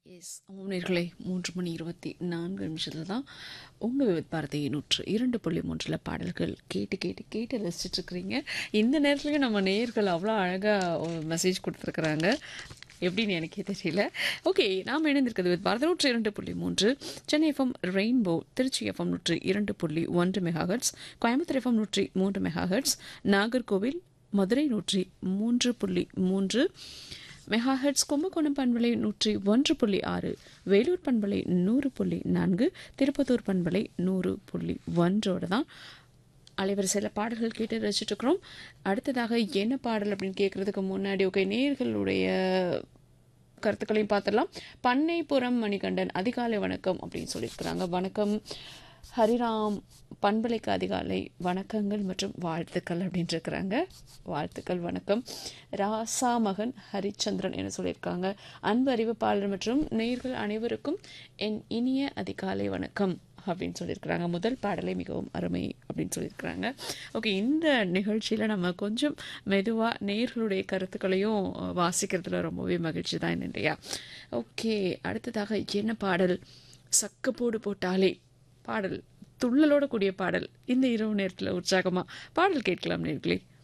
S நேர்களே மூன்று மணி இருபத்தி நான்கு நிமிஷத்தில் தான் உங்கள் விவத் பாரதி நூற்று இரண்டு புள்ளி மூன்றில் பாடல்கள் கேட்டு கேட்டு கேட்டு ரசிச்சுட்டு இருக்கிறீங்க இந்த நேரத்துலையும் நம்ம நேயர்கள் அவ்வளோ அழகாக மெசேஜ் கொடுத்துருக்குறாங்க எப்படின்னு எனக்கே தெரியல ஓகே நாம் இணைந்திருக்கிறது வித் பாரதி நூற்று இரண்டு புள்ளி மூன்று Chennai FM rainbow Trichy FM நூற்று இரண்டு புள்ளி ஒன்று மெகாஹெட்ஸ் கோயம்புத்தூர் எஃப்எம் நூற்றி மூன்று மெகாஹெட்ஸ் நாகர்கோவில் மதுரை நூற்றி மூன்று புள்ளி மூன்று மெகாஹெட்ஸ் கும்பகோணம் பண்பலை நூற்றி ஒன்று புள்ளி ஆறு வேலூர் பண்பலை நூறு புள்ளி நான்கு திருப்பத்தூர் பண்பலை நூறு புள்ளி ஒன்றோடு தான் அலைவரிசையில் பாடல்கள் கேட்டு ரசிச்சுட்டு இருக்கிறோம் அடுத்ததாக என்ன பாடல் அப்படின்னு கேட்குறதுக்கு முன்னாடி ஓகே நேர்களுடைய கருத்துக்களையும் பார்த்துடலாம் பண்ணைப்புறம் மணிகண்டன் அதிகாலை வணக்கம் அப்படின்னு சொல்லியிருக்கிறாங்க வணக்கம் ஹரிராம் பண்பலைக்கு அதிகாலை வணக்கங்கள் மற்றும் வாழ்த்துக்கள் அப்படின்னு இருக்கிறாங்க வாழ்த்துக்கள் வணக்கம் ராசா மகன் ஹரிச்சந்திரன் என சொல்லியிருக்காங்க அன்பு அறிவிப்பாளர் மற்றும் நேயர்கள் அனைவருக்கும் என் இனிய அதிகாலை வணக்கம் அப்படின்னு சொல்லியிருக்கிறாங்க முதல் பாடலை மிகவும் அருமை அப்படின்னு சொல்லியிருக்கிறாங்க ஓகே இந்த நிகழ்ச்சியில் நம்ம கொஞ்சம் மெதுவாக நேர்களுடைய கருத்துக்களையும் வாசிக்கிறதுல ரொம்பவே மகிழ்ச்சி தான் இல்லையா ஓகே அடுத்ததாக என்ன பாடல் சக்கப்போடு போட்டாலே பாடல் துள்ளலோட கூடிய பாடல் இந்த இரவு நேரத்தில் உற்சாகமாக பாடல் கேட்கலாம் நேர்களே